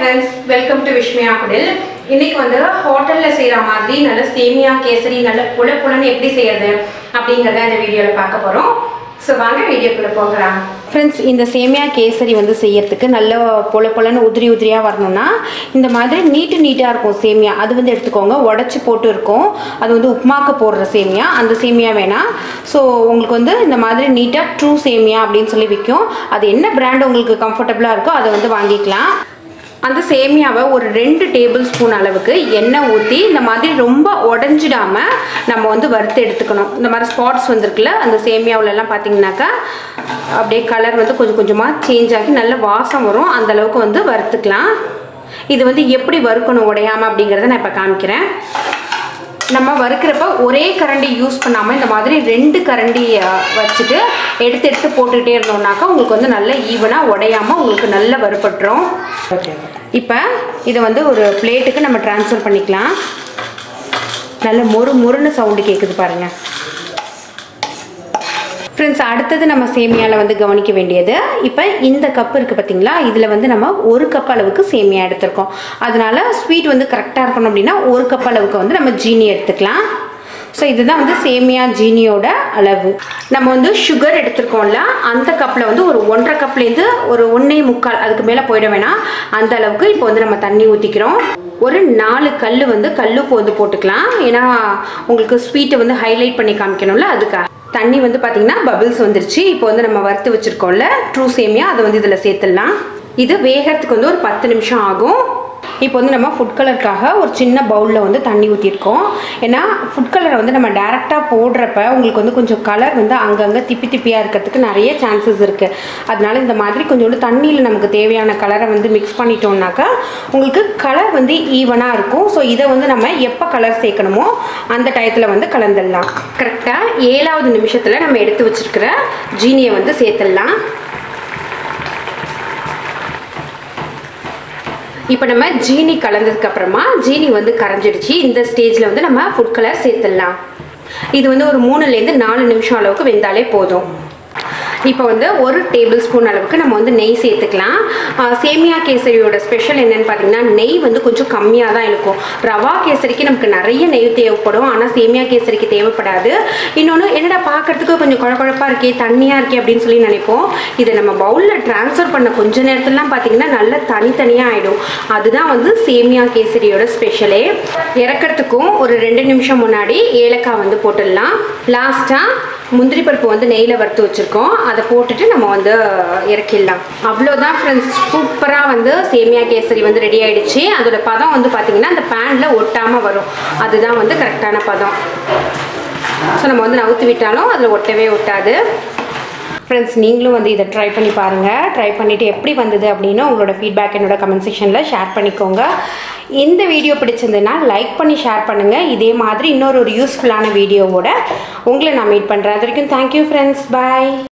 friends welcome to Vishmiya குடில் இன்னைக்கு வந்து ஹோட்டலில் செய்கிற மாதிரி நல்ல சேமியா கேசரி நல்ல புல புலன்னு எப்படி செய்யறது அப்படிங்கிறத இந்த வீடியோவில் பார்க்க போகிறோம் ஸோ வாங்க வீடியோக்குள்ளே போகலாம் ஃப்ரெண்ட்ஸ் இந்த சேமியா கேசரி வந்து செய்யறதுக்கு நல்ல பொல பொலன்னு உதிரி உதிரியாக வரணும்னா இந்த மாதிரி நீட்டு நீட்டாக இருக்கும் சேமியா அது வந்து எடுத்துக்கோங்க உடச்சி போட்டு இருக்கும் அது வந்து உப்புமாக்கு போடுற சேமியா அந்த சேமியா வேணாம் ஸோ உங்களுக்கு வந்து இந்த மாதிரி நீட்டாக ட்ரூ சேமியா அப்படின்னு சொல்லி விற்கும் அது என்ன பிராண்ட் உங்களுக்கு கம்ஃபர்டபுளாக இருக்கோ அதை வந்து வாங்கிக்கலாம் அந்த சேமியாவை ஒரு ரெண்டு டேபிள் ஸ்பூன் அளவுக்கு எண்ணெய் ஊற்றி இந்த மாதிரி ரொம்ப உடஞ்சிடாம நம்ம வந்து வறுத்து எடுத்துக்கணும் இந்த மாதிரி ஸ்பாட்ஸ் வந்திருக்குல்ல அந்த சேமியாவிலலாம் பார்த்தீங்கன்னாக்கா அப்படியே கலர் வந்து கொஞ்சம் கொஞ்சமாக சேஞ்ச் ஆகி நல்ல வாசம் வரும் அந்த அளவுக்கு வந்து வறுத்துக்கலாம் இது வந்து எப்படி வறுக்கணும் உடையாமல் அப்படிங்கிறத நான் இப்போ காமிக்கிறேன் நம்ம வறுக்கிறப்ப ஒரே கரண்டி யூஸ் பண்ணாமல் இந்த மாதிரி ரெண்டு கரண்டி அஹ், வச்சுட்டு எடுத்து எடுத்து போட்டுக்கிட்டே இருந்தோம்னாக்கா உங்களுக்கு வந்து நல்ல ஈவனாக உடையாமல் உங்களுக்கு நல்ல வறுபட்டுரும் இப்போ இதை வந்து ஒரு பிளேட்டுக்கு நம்ம ட்ரான்ஸ்ஃபர் பண்ணிக்கலாம் நல்ல மொறு மொறுன்னு சவுண்டு கேட்குது பாருங்கள் ஃப்ரெண்ட்ஸ் அடுத்தது நம்ம சேமியாவில் வந்து கவனிக்க வேண்டியது இப்போ இந்த கப் இருக்குது பார்த்தீங்களா இதில் வந்து நம்ம ஒரு கப் அளவுக்கு சேமியா எடுத்திருக்கோம் அதனால ஸ்வீட் வந்து கரெக்டாக இருக்கணும் அப்படின்னா ஒரு கப் அளவுக்கு வந்து நம்ம ஜீனி எடுத்துக்கலாம் ஸோ இதுதான் வந்து சேமியா ஜீனியோட அளவு நம்ம வந்து சுகர் எடுத்திருக்கோம்ல அந்த கப்பில் வந்து ஒரு ஒன்றரை கப்லேருந்து ஒரு ஒன்றே முக்கால் அதுக்கு மேலே போயிட வேணாம் அந்த அளவுக்கு இப்போ வந்து நம்ம தண்ணி ஊற்றிக்கிறோம் ஒரு நாலு கல் வந்து கல்லுப்பு வந்து போட்டுக்கலாம் ஏன்னா உங்களுக்கு ஸ்வீட்டை வந்து ஹைலைட் பண்ணி காமிக்கணும்ல அதுக்காக தண்ணி வந்து பார்த்தீங்கன்னா பபிள்ஸ் வந்துருச்சு இப்போ வந்து நம்ம வறுத்து வச்சுருக்கோம்ல ட்ரூ சேமியா அதை வந்து இதில் சேர்த்துடலாம் இது வேகிறதுக்கு வந்து ஒரு பத்து நிமிஷம் ஆகும் இப்போ வந்து நம்ம ஃபுட் கலருக்காக ஒரு சின்ன பவுலில் வந்து தண்ணி ஊற்றிருக்கோம் ஏன்னா ஃபுட் கலரை வந்து நம்ம டேரெக்டாக போடுறப்ப உங்களுக்கு வந்து கொஞ்சம் கலர் வந்து அங்கங்கே திப்பி திப்பியாக இருக்கிறதுக்கு நிறைய சான்சஸ் இருக்குது அதனால இந்த மாதிரி கொஞ்சோண்டு தண்ணியில் நமக்கு தேவையான கலரை வந்து மிக்ஸ் பண்ணிட்டோம்னாக்கா உங்களுக்கு கலர் வந்து ஈவனாக இருக்கும் ஸோ இதை வந்து நம்ம எப்போ கலர் சேர்க்கணுமோ அந்த டயத்தில் வந்து கலந்துடலாம் கரெக்டாக ஏழாவது நிமிஷத்தில் நம்ம எடுத்து வச்சிருக்கிற ஜீனியை வந்து சேர்த்துடலாம் இப்போ நம்ம ஜீனி கலந்ததுக்கு அப்புறமா ஜீனி வந்து கரைஞ்சிடுச்சு இந்த ஸ்டேஜில் வந்து நம்ம ஃபுட் கலர் சேர்த்துடலாம் இது வந்து ஒரு மூணுலேருந்து நாலு நிமிஷம் அளவுக்கு வெந்தாலே போதும் இப்போ வந்து ஒரு டேபிள் ஸ்பூன் அளவுக்கு நம்ம வந்து நெய் சேர்த்துக்கலாம் ஆஹ் சேமியா கேசரியோட ஸ்பெஷல் என்னன்னு பார்த்தீங்கன்னா நெய் வந்து கொஞ்சம் கம்மியாக தான் இருக்கும் ரவா கேசரிக்கு நமக்கு நிறைய நெய் தேவைப்படும் ஆனால் சேமியா கேசரிக்கு தேவைப்படாது இன்னொன்று என்னடா பார்க்கறதுக்கு கொஞ்சம் குழப்பா இருக்கே தண்ணியாக இருக்கே அப்படின்னு சொல்லி நினைப்போம் இதை நம்ம பவுலில் ட்ரான்ஸ்ஃபர் பண்ண கொஞ்ச நேரத்துலலாம் பார்த்தீங்கன்னா நல்லா தனித்தனியாக ஆகிடும் அதுதான் வந்து சேமியா கேசரியோட ஸ்பெஷலே இறக்கிறதுக்கும் ஒரு ரெண்டு நிமிஷம் முன்னாடி ஏலக்காய் வந்து போட்டுடலாம் லாஸ்ட்டாக முந்திரி பருப்பு வந்து நெய்யில் வறுத்து வச்சுருக்கோம் அதை போட்டுட்டு நம்ம வந்து இறக்கிடலாம் அவ்வளோதான் ஃப்ரெண்ட்ஸ் சூப்பராக வந்து சேமியா கேசரி வந்து ரெடி ஆயிடுச்சு அதோட பதம் வந்து பார்த்திங்கன்னா அந்த பேனில் ஒட்டாமல் வரும் அதுதான் வந்து கரெக்டான பதம் ஸோ நம்ம வந்து நவுத்து விட்டாலும் அதில் ஒட்டவே ஒட்டாது ஃப்ரெண்ட்ஸ் நீங்களும் வந்து இதை ட்ரை பண்ணி பாருங்கள் ட்ரை பண்ணிவிட்டு எப்படி வந்தது அப்படின்னு உங்களோட ஃபீட்பேக் என்னோட கமெண்ட் செக்ஷனில் ஷேர் பண்ணிக்கோங்க இந்த வீடியோ பிடிச்சிருந்ததுன்னா லைக் பண்ணி ஷேர் பண்ணுங்கள் இதே மாதிரி இன்னொரு ஒரு யூஸ்ஃபுல்லான வீடியோவோட உங்களை நான் மீட் பண்ணுறேன் அது வரைக்கும் தேங்க்யூ ஃப்ரெண்ட்ஸ் பாய்